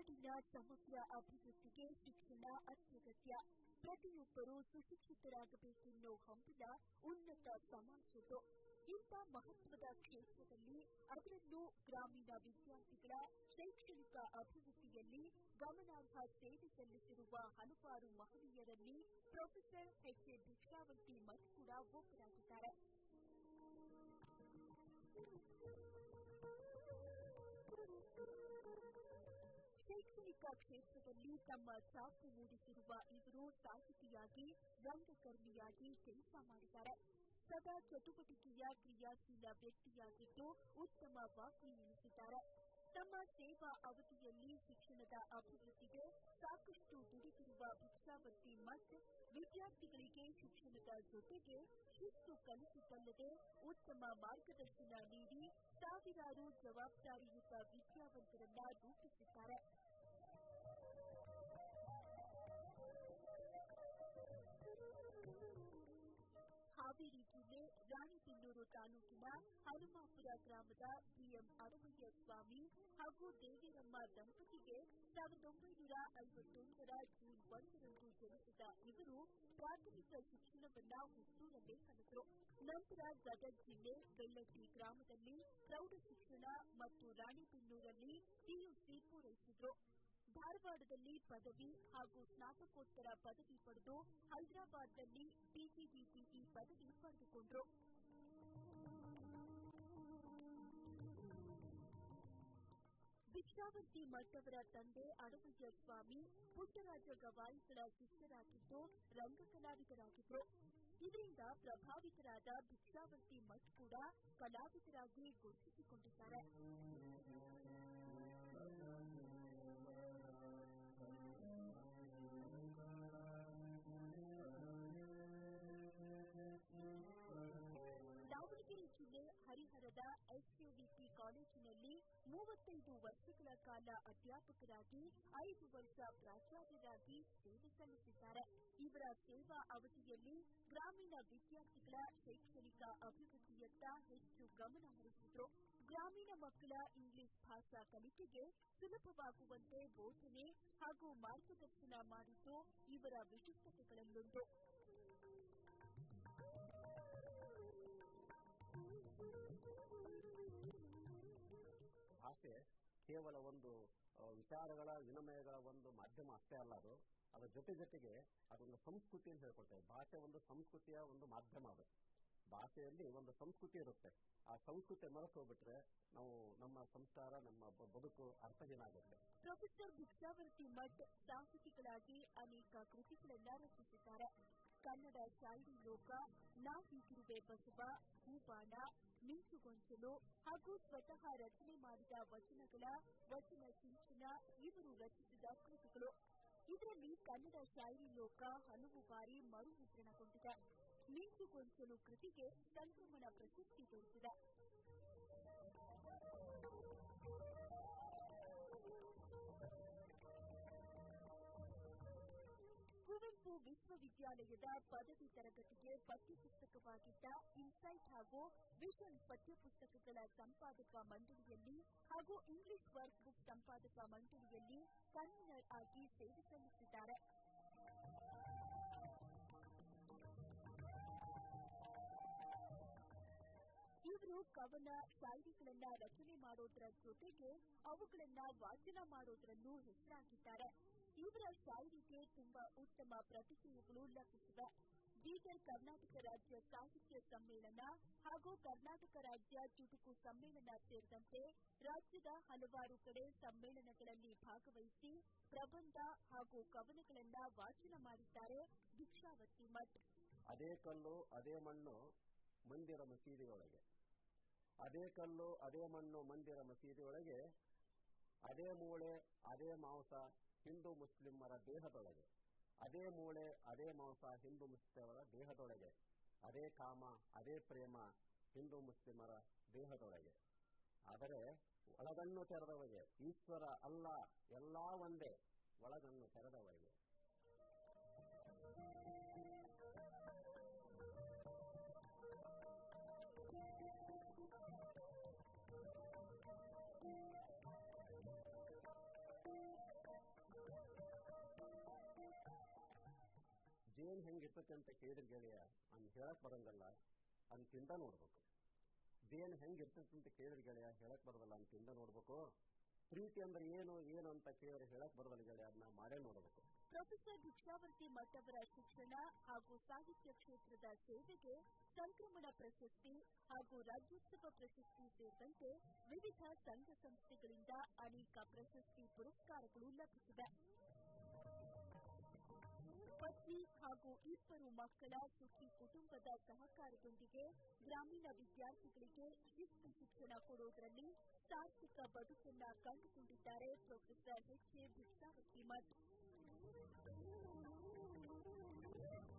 ನಾಡಿನ ಸಮಗ್ರ ಅಭಿವೃದ್ಧಿಗೆ ಶಿಕ್ಷಣ ಅತ್ಯಗತ್ಯ ಪ್ರತಿಯೊಬ್ಬರೂ ಸುಶಿಕ್ಷಿತರಾಗಬೇಕೆನ್ನೋ ಹಂಬಲ ಉನ್ನತ ಸಮಾಜದ್ದು ಇಂಥ ಮಹತ್ವದ ಕ್ಷೇತ್ರದಲ್ಲಿ ಅದರಲ್ಲೂ ಗ್ರಾಮೀಣ ವಿದ್ಯಾರ್ಥಿಗಳ ಶೈಕ್ಷಣಿಕ ಅಭಿವೃದ್ಧಿಯಲ್ಲಿ ಗಮನಾರ್ಹ ಸೇವೆ ಸಲ್ಲಿಸಿರುವ ಹಲವಾರು ಮಹನೀಯರಲ್ಲಿ professor H A Bhikshavanti Math ಕೂಡ ಒಬ್ಬರಾಗಿದ್ದಾರೆ ಶೈಕ್ಷಣಿಕ ಕ್ಷೇತ್ರದಲ್ಲಿ ತಮ್ಮ ಛಾಪು ಮೂಡಿಸಿರುವ ಇವರು ಸಾಹಿತಿಯಾಗಿ ರಂಗಕರ್ಮಿಯಾಗಿ ಕೆಲಸ ಮಾಡಿದ್ದಾರೆ ಸದಾ ಚಟುವಟಿಕೆಯ ಕ್ರಿಯಾಶೀಲ ವ್ಯಕ್ತಿಯಾಗಿದ್ದು ಉತ್ತಮ ವಾಗ್ಮಿ ಎನಿಸಿದ್ದಾರೆ ತಮ್ಮ ಸೇವಾ ಅವಧಿಯಲ್ಲಿ ಶಿಕ್ಷಣದ ಅಭಿವೃದ್ಧಿಗೆ ಸಾಕಷ್ಟು ದುಡಿದಿರುವ ಭಿಕ್ಷಾವತಿ ಮಠ್ ವಿದ್ಯಾರ್ಥಿಗಳಿಗೆ ಶಿಕ್ಷಣದ ಜೊತೆಗೆ ಶಿಸ್ತು ಕಲಿಸಿದ್ದಲ್ಲದೆ ಉತ್ತಮ ಮಾರ್ಗದರ್ಶನ ನೀಡಿ ಸಾವಿರಾರು ಜವಾಬ್ದಾರಿಯುತ ವಿದ್ಯಾವಂತರನ್ನ ರೂಪಿಸಿದ್ದಾರೆ ಹಾವೇರಿ ಜಿಲ್ಲೆ ರಾಣಿಬೆನ್ನೂರು ತಾಲೂಕಿನ ಹನುಮಾಪುರ ಗ್ರಾಮದ ಬಿಎಂ ಅರವಯ್ಯ ಸ್ವಾಮಿ ಹಾಗೂ ದೇವಿರಮ್ಮ ದಂಪತಿಗೆ ಸಾವಿರದ ಒಂಬೈನೂರ ಐವತ್ತೊಂದರ ಜೂನ್ ಒಂದರಂದು ಜನಿಸಿದ ಇವರು ಪ್ರಾಥಮಿಕ ಶಿಕ್ಷಣವನ್ನ ಹುಟ್ಟೂರಲ್ಲೇ ಕಲಿತರು ನಂತರ ಗದಗ ಜಿಲ್ಲೆ ಬೆಳ್ಳಟ್ಟಿ ಗ್ರಾಮದಲ್ಲಿ ಪ್ರೌಢ ಶಿಕ್ಷಣ ಮತ್ತು ರಾಣಿಬೆನ್ನೂರಲ್ಲಿ ಪಿಯುಸಿ ಪೂರೈಸಿದ್ರು ಧಾರವಾಡದಲ್ಲಿ ಪದವಿ ಹಾಗೂ ಸ್ನಾತಕೋತ್ತರ ಪದವಿ ಪಡೆದು ಹೈದರಾಬಾದ್ನಲ್ಲಿ ಪಿಜಿಡಿಪಿಇ ಪದವಿ ಪಡೆದುಕೊಂಡರು ಭಿಕ್ಷಾವಂತಿ ಮಠ್ ಅವರ ತಂದೆ ಅಡವಯ್ಯ ಸ್ವಾಮಿ ಪುಟ್ಟರಾಜ ಗವಾಯಿಗಳ ಶಿಷ್ಯರಾಗಿದ್ದು ರಂಗಕಲಾವಿದರಾಗಿದ್ದರು ಇದರಿಂದ ಪ್ರಭಾವಿತರಾದ ಭಿಕ್ಷಾವಂತಿ ಮಠ್ ಕೂಡ ಕಲಾವಿದರಾಗಿ ಗುರುತಿಸಿಕೊಂಡಿದ್ದಾರೆ ದಾವಣಗೆರೆ ಜಿಲ್ಲೆ ಹರಿಹರದ ಎಸ್ಯುವಿಪಿ ಕಾಲೇಜಿನಲ್ಲಿ ಮೂವತ್ತೈದು ವರ್ಷಗಳ ಕಾಲ ಅಧ್ಯಾಪಕರಾಗಿ ಐದು ವರ್ಷ ಪ್ರಾಚಾರ್ಯರಾಗಿ ಸೇವೆ ಸಲ್ಲಿಸಿದ್ದಾರೆ ಇವರ ಸೇವಾ ಅವಧಿಯಲ್ಲಿ ಗ್ರಾಮೀಣ ವಿದ್ಯಾರ್ಥಿಗಳ ಶೈಕ್ಷಣಿಕ ಅಭಿವೃದ್ಧಿಯತ್ತ ಹೆಚ್ಚು ಗಮನ ಹರಿಸಿದ್ರು ಗ್ರಾಮೀಣ ಮಕ್ಕಳ ಇಂಗ್ಲಿಷ್ ಭಾಷಾ ಕಲಿಕೆಗೆ ಸುಲಭವಾಗುವಂತೆ ಬೋಧನೆ ಹಾಗೂ ಮಾರ್ಗದರ್ಶನ ಮಾಡಿದ್ದು ಇವರ ವಿಶಿಷ್ಟತೆಗಳಲ್ಲೊಂದು ಭಾಷೆ ಕೇವಲ ಒಂದು ಆ, ವಿಚಾರಗಳ ವಿನಿಮಯಗಳ ಒಂದು ಮಾಧ್ಯಮ ಅಷ್ಟೇ ಅಲ್ಲ ಅದು ಅದರ ಜೊತೆ ಜೊತೆಗೆ ಅದೊಂದು ಸಂಸ್ಕೃತಿ ಅಂತ ಹೇಳ್ಕೊಳ್ತೇವೆ ಭಾಷೆ ಒಂದು ಸಂಸ್ಕೃತಿಯ ಒಂದು ಮಾಧ್ಯಮ ಅದು ಭಾಷೆಯಲ್ಲಿ ಒಂದು ಸಂಸ್ಕೃತಿ ಇರುತ್ತೆ ಆ ಸಂಸ್ಕೃತಿ ಮರೆತು ಹೋಗ್ಬಿಟ್ರೆ ನಾವು ನಮ್ಮ ಸಂಸ್ಕಾರ ನಮ್ಮ ಬ- ಬದುಕು ಅರ್ಥಹೀನ ಆಗುತ್ತೆ ಪ್ರೊಫೆಸರ್ ಭಿಕ್ಷಾವರ್ತಿ ಮಠ್ ಸಾಹಿತಿಗಳಾಗಿ ಅನೇಕ ಕೃತಿಗಳನ್ನ ರಚಿಸಿದ್ದಾರೆ ಕನ್ನಡ ಶಾಯರಿ ಲೋಕ ನಾ ಹೀಗಿರುವೆ ಬಸವ ಹೂಬಾಣ ಮಿಂಚುಗೊಂಚಲು ಹಾಗೂ ಸ್ವತಃ ರಚನೆ ಮಾಡಿದ ವಚನಗಳ ವಚನ ಸಿಂಚನ ಇವರು ರಚಿಸಿದ ಕೃತಿಗಳು ಇದರಲ್ಲಿ ಕನ್ನಡ ಶಾಯರಿ ಲೋಕ ಹಲವು ಬಾರಿ ಮರುಮುದ್ರಣಗೊಂಡಿದೆ ಮಿಂಚುಗೊಂಚಲು ಕೃತಿಗೆ ಸಂಕ್ರಮಣ ಪ್ರಶಸ್ತಿ ದೊರೆತಿದೆ ಕುವೆಂಪು ವಿಶ್ವವಿದ್ಯಾಲಯದ ಪದವಿ ತರಗತಿಗೆ ಪಠ್ಯಪುಸ್ತಕವಾಗಿದ್ದ ಇನ್ಸೈಟ್ ಹಾಗೂ ವಿಷನ್ ಪಠ್ಯಪುಸ್ತಕಗಳ ಸಂಪಾದಕ ಮಂಡಳಿಯಲ್ಲಿ ಹಾಗೂ ಇಂಗ್ಲಿಷ್ ವರ್ಕ್ ಬುಕ್ ಸಂಪಾದಕ ಮಂಡಳಿಯಲ್ಲಿ ಕನ್ವೀನರ್ ಆಗಿ ಸೇವೆ ಸಲ್ಲಿಸಿದ್ದಾರೆ ಇವರು ಕವನ ಶಾಯರಿಗಳನ್ನ ರಚನೆ ಮಾಡೋದರ ಜೊತೆಗೆ ಅವುಗಳನ್ನ ವಾಚನ ಮಾಡೋದ್ರಲ್ಲೂ ಹೆಸರಾಗಿದ್ದಾರೆ ಇವರ ಶಾಯರಿಗೆ ತುಂಬಾ ಉತ್ತಮ ಪ್ರತಿಕ್ರಿಯೆಗಳು ಲಭಿಸಿವೆ ಬೀದರ್ ಕರ್ನಾಟಕ ರಾಜ್ಯ ಸಾಹಿತ್ಯ ಸಮ್ಮೇಳನ ಹಾಗೂ ಕರ್ನಾಟಕ ರಾಜ್ಯ ಚುಟುಕು ಸಮ್ಮೇಳನ ಸೇರಿದಂತೆ ರಾಜ್ಯದ ಹಲವಾರು ಕಡೆ ಸಮ್ಮೇಳನಗಳಲ್ಲಿ ಭಾಗವಹಿಸಿ ಪ್ರಬಂಧ ಹಾಗೂ ಕವನಗಳನ್ನ ವಾಚನ ಮಾಡಿದ್ದಾರೆ ಭಿಕ್ಷಾವತಿ ಮಠ್ ಅದೇ ಕಲ್ಲು ಅದೇ ಮಣ್ಣು ಮಂದಿರ ಮಸೀದಿಯೊಳಗೆ ಅದೇ ಕಲ್ಲು ಅದೇ ಮಣ್ಣು ಮಂದಿರ ಮಸೀದಿಯೊಳಗೆ ಅದೇ ಮೂಳೆ ಅದೇ ಮಾಂಸ ಹಿಂದೂ ಮುಸ್ಲಿಮರ ದೇಹದೊಳಗೆ ಅದೇ ಮೂಳೆ ಅದೇ ಮಾಂಸ ಹಿಂದೂ ಮುಸ್ಲಿಮರ ದೇಹದೊಳಗೆ ಅದೇ ಕಾಮ ಅದೇ ಪ್ರೇಮ ಹಿಂದೂ ಮುಸ್ಲಿಮರ ದೇಹದೊಳಗೆ ಆದರೆ ಒಳಗಣ್ಣು ತೆರೆದವರಿಗೆ ಈಶ್ವರ ಅಲ್ಲ ಎಲ್ಲಾ ಒಂದೇ ಒಳಗಣ್ಣು ತೆರೆದವರಿಗೆ ಜೇನ್ ಹೆಂಗಿರ್ತೈತೆ ಅಂತ ಕೇಳಿದ್ರೆ ಗೆಳೆಯ ಅವ್ನು ಹೇಳಕ್ ಬರಂಗಲ್ಲ ಅವ್ನು ತಿಂದ ನೋಡ್ಬೇಕು ಜೇನ್ ಹೆಂಗಿರ್ತೈತೆ ಅಂತ ಕೇಳಿದ್ರೆ ಗೆಳೆಯ ಹೇಳಕ್ ಬರೋದಲ್ಲ ಅವ್ನು ತಿಂದ ನೋಡ್ಬೇಕು ಪ್ರೀತಿ ಅಂದ್ರೆ ಏನು ಏನು ಅಂತ ಕೇಳಿದ್ರೆ ಹೇಳಕ್ ಬರೋದಲ್ಲ ಗೆಳೆಯ ಅದನ್ನ ಮಾಡೇ ನೋಡ್ಬೇಕು ಪ್ರೊಫೆಸರ್ ಭಿಕ್ಷಾವರ್ತಿ ಮಠ್ ಅವರ ಶಿಕ್ಷಣ ಹಾಗೂ ಸಾಹಿತ್ಯ ಕ್ಷೇತ್ರದ ಸೇವೆಗೆ ಸಂಕ್ರಮಣ ಪ್ರಶಸ್ತಿ ಹಾಗೂ ರಾಜ್ಯೋತ್ಸವ ಪ್ರಶಸ್ತಿ ಸೇರಿದಂತೆ ವಿವಿಧ ಸಂಘ ಸಂಸ್ಥೆಗಳಿಂದ ಅನೇಕ ಪ್ರಶಸ್ತಿ ಪುರಸ್ಕಾರಗಳು ಲಭಿಸಿವೆ ಪತ್ನಿ ಹಾಗೂ ಇಬ್ಬರು ಮಕ್ಕಳ ಸುಖಿ ಕುಟುಂಬದ ಸಹಕಾರದೊಂದಿಗೆ ಗ್ರಾಮೀಣ ವಿದ್ಯಾರ್ಥಿಗಳಿಗೆ ಶಿಸ್ತು ಶಿಕ್ಷಣ ಕೊಡುವುದರಲ್ಲಿ ಸಾರ್ಥಕ ಬದುಕನ್ನ ಕಂಡುಕೊಂಡಿದ್ದಾರೆ professor H A Bhikshavati Math